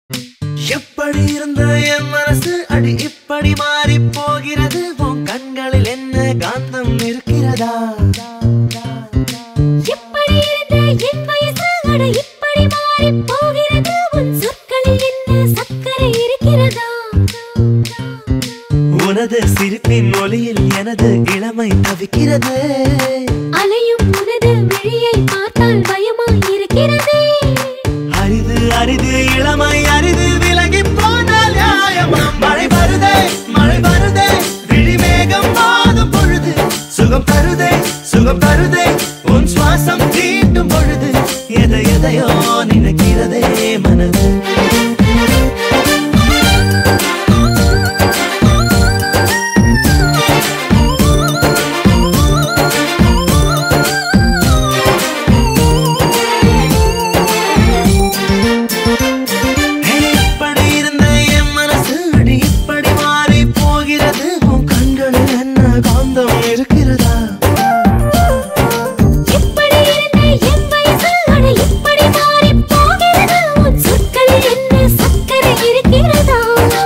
எப்படி இருந்த என் மனசு அடி இப்படி மாறி போகிறது உன் கண்களில் என்ன காந்தம் இருக்கிறதா எப்படி இருந்த என் வயசு அட இப்படி மாறிப் போகிறது உன் சொற்களில் என்ன சர்க்கரை இருக்கிறதா உனது சிரிப்பின் ஒளியில் எனது இளமை தவிக்கிறது அலையும் உனது விழியை பார்த்தால் பயமாய் இருக்கிறதே அரிது அரிது இளமை அரிது விலகி போனால் நியாயமா மழை வருதே மழை வருதே விழிமேகம் மாதும் பொழுது சுகம் தருதே சுகம் தருதே உன் சுவாசம் தீண்டும் பொழுது எதை எதையோ நினைக்கிறதே மனது இப்படி இருந்த என் மனசு அடி இப்படி மாறி போகிறது உன் கண்களில் என்ன காந்தம் இருக்கிறதா எப்படி இருந்த என் வயசு அட இப்படி மாறிப் போகிறது உன் சொற்களில் என்ன சர்க்கரை இருக்கிறதா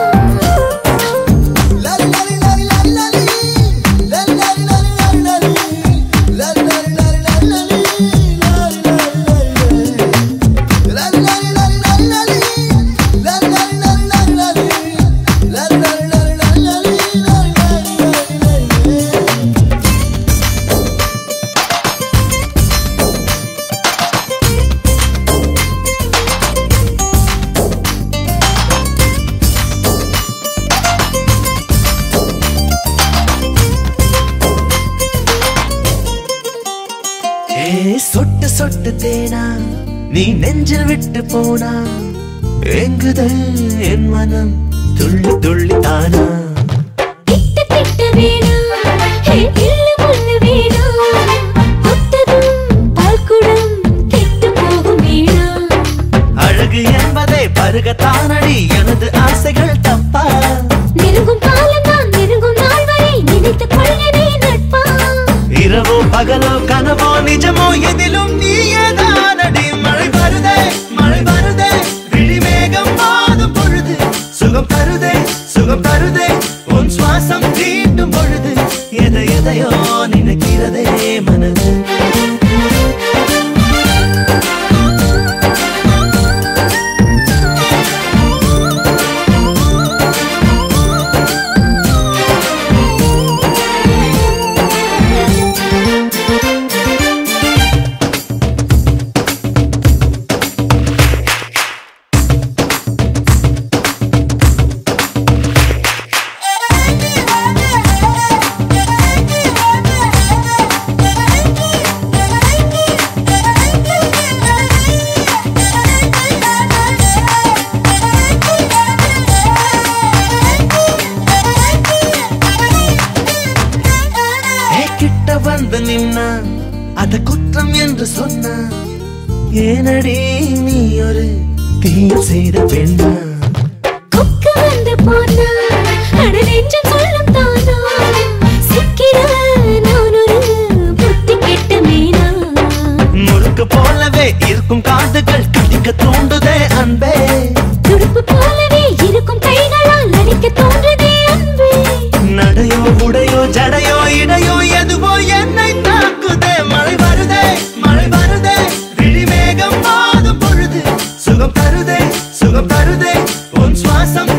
ஏ சொட்டு சொட்டு தேனா நீ நெஞ்சில் விட்டு போனா எங்குது என் மனம் துள்ளி துள்ளி தானா திட்டு திட்டு வேணாம் ஹே கிள்ளு முள்ளு வேணாம் தொட்டதும் பால்குடம் கெட்டு போகும் வேணாம் அழகு என்பதை பருகத்தானடி எனது ஆசைகள் தப்பா நெருங்கும் காலம் தான் நெருங்கும் நாள் வரை நினைத்துக் கொள்கிறே நட்பா இரவோ பகலோ கனவோ நிஜமோ எதிலும் நீயே தானடி மழை வருதே மழை வருதே விழிமேகம் மாதும் பொழுது சுகம் தருதே சுகம் தருதே உன் சுவாசம் தீண்டும் பொழுது எதை எதையோ நினைக்கிறதே மனது ஏ கிட்ட வந்து நின்னா அத குற்றம் என்று சொன்னா ஏனடி நீ ஒரு தீ செய்த பெண்ணா கொக்கு வந்து போனா அட நெஞ்சம் சொல்லும் தானா சிக்கிற நான் ஒரு புத்தி கெட்ட மீனா முறுக்கு போலவே இருக்கும் காதுகள் கடிக்க தூண்டுதே அன்பே துடுப்பு போலவே இருக்கும் கைகளால் அடிக்க தோன்றுதே அன்பே நடையோ உடையோ ஜடையோ இடையோ எதுவோ என்னை தாக்குதே மழை வருதே மழை வருதே விழிமேகம் மாதும் பொழுது சுகம் தருதே சுகம் தருதே உன் சுவாசம்